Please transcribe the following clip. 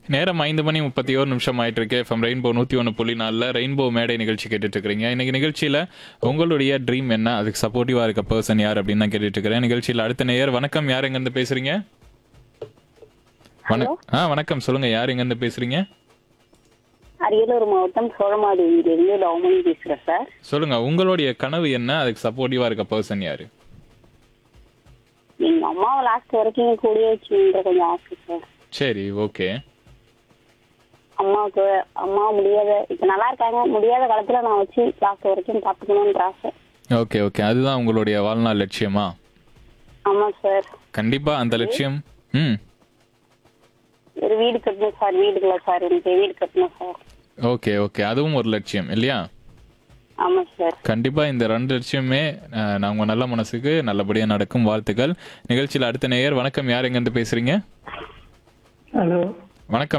நேரம் ஐந்து மணி முப்பத்தி ஒரு நிமிஷம் ஆயிட்டு இருக்கு எஃப்எம் ரெயின்போ நூற்றி ஒன்று புள்ளி நாலில் ரெயின்போ மேடை நிகழ்ச்சி கேட்டுட்டு இருக்கிறீங்க இன்னைக்கு நிகழ்ச்சியில் உங்களுடைய ட்ரீம் என்ன அதுக்கு சப்போர்ட்டிவாக இருக்க பர்சன் யார் அப்படின்னு தான் கேட்டுட்டு இருக்கிறேன் நிகழ்ச்சியில் அடுத்த நேயர் வணக்கம் யார் எங்கேருந்து பேசுறீங்க வணக்கம் ஆ வணக்கம் சொல்லுங்க யார் எங்கேருந்து பேசுறீங்க அரியலூர் மாவட்டம் சோழமாதேவியிலிருந்து டவுமணி பேசுறேன் சார் சொல்லுங்க உங்களுடைய கனவு என்ன அதுக்கு சப்போர்ட்டிவாக இருக்க பர்சன் யாரு எங்க அம்மாவை லாஸ்ட் வரைக்கும் கூடயே வச்சுன்ற கொஞ்சம் ஆசை சார் சரி ஓகே அம்மாவுக்கு அம்மா முடியாத இப்ப நல்லா இருக்காங்க முடியாத காலத்துல நான் வச்சு லாஸ்ட் வரைக்கும் பாத்துக்கணும்ன்ற ஆசை ஓகே ஓகே அதுதான் உங்களுடைய வாழ்நாள் லட்சியமா ஆமா சார் கண்டிப்பா அந்த லட்சியம் ம் ஒரு வீடு கட்டணும் சார் வீடுல சார் எனக்கு வீடு கட்டணும் சார் ஓகே ஓகே அதுவும் ஒரு லட்சியம் இல்லையா ஆமா சார் கண்டிப்பா இந்த ரெண்டு லட்சியமே அஹ், நான் உங்க நல்ல மனசுக்கு நல்லபடியா நடக்கும் வாழ்த்துக்கள் நிகழ்ச்சியில் அடுத்த நேயர் வணக்கம் யார் எங்க இருந்து பேசுறீங்க ஹலோ வணக்கம்